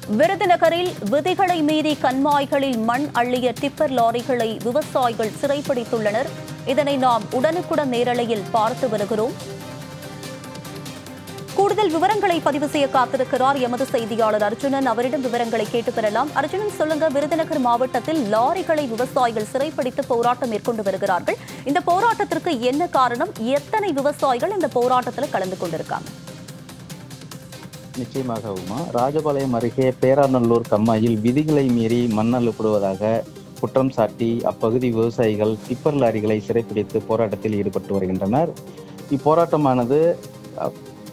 விருதுநகரில் விதிகளை மீறி கண்மாய்களில் மண் அள்ளிய டிப்பர் லாரிகளை விவசாயிகள் சிறைப்பிடித்துள்ளனர் இதனை நாம் உடனுக்குடன் நேரலையில் பார்த்து வருகிறோம் கூடுதல் விவரங்களை பதிவு செய்ய காத்திருக்கிறார் எமது செய்தியாளர் அர்ஜுனன் அவரிடம் விவரங்களை கேட்டு பெறலாம் அர்ஜுனன் சொல்லுங்க விருதுநகர் மாவட்டத்தில் லாரிகளை விவசாயிகள் சிறைப்பிடித்து போராட்டம் மேற்கொண்டு வருகிறார்கள் இந்த போராட்டத்திற்கு என்ன காரணம் எத்தனை விவசாயிகள் இந்த போராட்டத்தில் கலந்து கொண்டிருக்காங்க நிச்சயமாக உமா ராஜபாளையம் அருகே பேராநல்லூர் கம்மாயில் விதிகளை மீறி மண் அள்ளுப்படுவதாக குற்றம் சாட்டி அப்பகுதி விவசாயிகள் டிப்பர் லாரிகளை சிறைப்பிடித்து போராட்டத்தில் ஈடுபட்டு வருகின்றனர் இப்போராட்டமானது அ,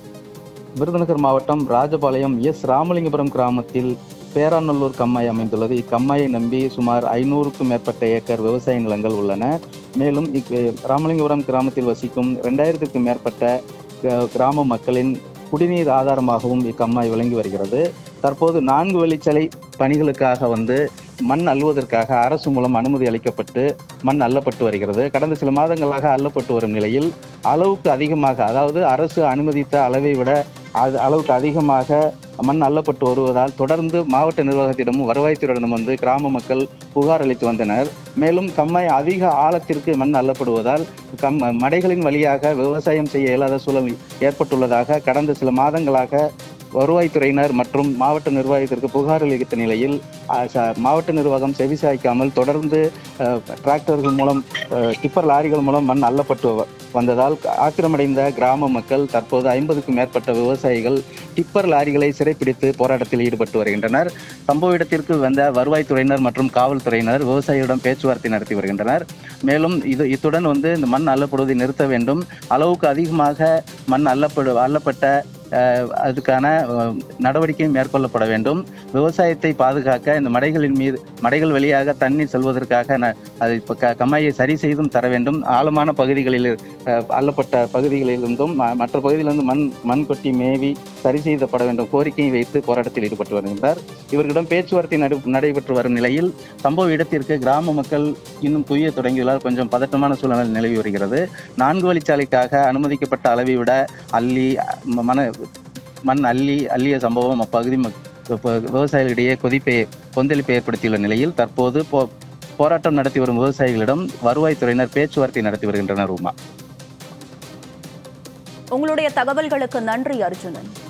விருதுநகர் மாவட்டம் ராஜபாளையம் எஸ் ராமலிங்கபுரம் கிராமத்தில் பேராநல்லூர் கம்மாய் அமைந்துள்ளது இக்கம்மாயை நம்பி சுமார் ஐநூறுக்கும் மேற்பட்ட ஏக்கர் விவசாய நிலங்கள் உள்ளன மேலும் இக் ராமலிங்கபுரம் கிராமத்தில் வசிக்கும் ரெண்டாயிரத்துக்கும் மேற்பட்ட க- கிராம மக்களின் குடிநீர் ஆதாரமாகவும் இக்கம்மாய் விளங்கி வருகிறது தற்போது நான்கு வழிச்சாலை பணிகளுக்காக வந்து மண் அள்ளுவதற்காக அரசு மூலம் அனுமதி அளிக்கப்பட்டு மண் அள்ளப்பட்டு வருகிறது கடந்த சில மாதங்களாக அள்ளப்பட்டு வரும் நிலையில் அளவுக்கு அதிகமாக அதாவது அரசு அனுமதித்த அளவை விட அது அளவுக்கு அதிகமாக மண் அள்ளப்பட்டு வருவதால் தொடர்ந்து மாவட்ட நிர்வாகத்திடமும் வருவாய்த்துறையிடம் வந்து கிராம மக்கள் புகார் அளித்து வந்தனர் மேலும் கம்மாய் அதிக ஆழத்திற்கு மண் அள்ளப்படுவதால் கம் மடைகளின் வழியாக விவசாயம் செய்ய இயலாத சூழல் ஏற்பட்டுள்ளதாக கடந்த சில மாதங்களாக வருவாய்த்துறையினர் மற்றும் மாவட்ட நிர்வாகத்திற்கு புகார் அளித்த நிலையில் அ, ச- மாவட்ட நிர்வாகம் செவிசாய்க்காமல் தொடர்ந்து அ, டிராக்டர்கள் மூலம் அ, டிப்பர் லாரிகள் மூலம் மண் அள்ளப்பட்டு வ- வந்ததால் ஆத்திரமடைந்த கிராம மக்கள் தற்போது ஐம்பதுக்கும் மேற்பட்ட விவசாயிகள் டிப்பர் லாரிகளை சிறைப்பிடித்து போராட்டத்தில் ஈடுபட்டு வருகின்றனர் சம்பவ இடத்திற்கு வந்த வருவாய்த்துறையினர் மற்றும் காவல்துறையினர் விவசாயிகளிடம் பேச்சுவார்த்தை நடத்தி வருகின்றனர் மேலும் இது இத்துடன் வந்து இந்த மண் அள்ளப்படுவதை நிறுத்த வேண்டும் அளவுக்கு அதிகமாக மண் அள்ளப்படு அள்ளப்பட்ட அஹ், அதுக்கான அஹ், நடவடிக்கை மேற்கொள்ளப்பட வேண்டும் விவசாயத்தை பாதுகாக்க இந்த மடைகளின் மீது மடைகள் வழியாக தண்ணீர் செல்வதற்காக ந- அது இப்போ க கம்மாயை சரி செய்தும் தர வேண்டும் ஆழமான பகுதிகளில் அஹ், அள்ளப்பட்ட பகுதிகளிலிருந்தும் ம- மற்ற பகுதியிலிருந்து மண் மண் கொட்டி மேவி சரி செய்யப்பட வேண்டும் கோரிக்கையை வைத்து போராட்டத்தில் ஈடுபட்டு வருகின்றார் இவர்களிடம் பேச்சுவார்த்தை நடு நடைபெற்று வரும் நிலையில் சம்பவ இடத்திற்கு கிராம மக்கள் இன்னும் குவிய தொடங்கியுள்ளார் கொஞ்சம் பதட்டமான சூழ்நிலை நிலவி வருகிறது நான்கு வழிச்சாலைக்காக அனுமதிக்கப்பட்ட அளவை விட அள்ளி ம- மன மண் அள்ளி அள்ளிய சம்பவம் அப்பகுதி மக்- இப்ப விவசாயிகளிடையே கொதிப்பை கொந்தளிப்பை ஏற்படுத்தியுள்ள நிலையில் தற்போது போ போராட்டம் நடத்தி வரும் விவசாயிகளிடம் வருவாய்த்துறையினர் பேச்சுவார்த்தை நடத்தி வருகின்றனர் உமா உங்களுடைய தகவல்களுக்கு நன்றி அர்ஜுனன்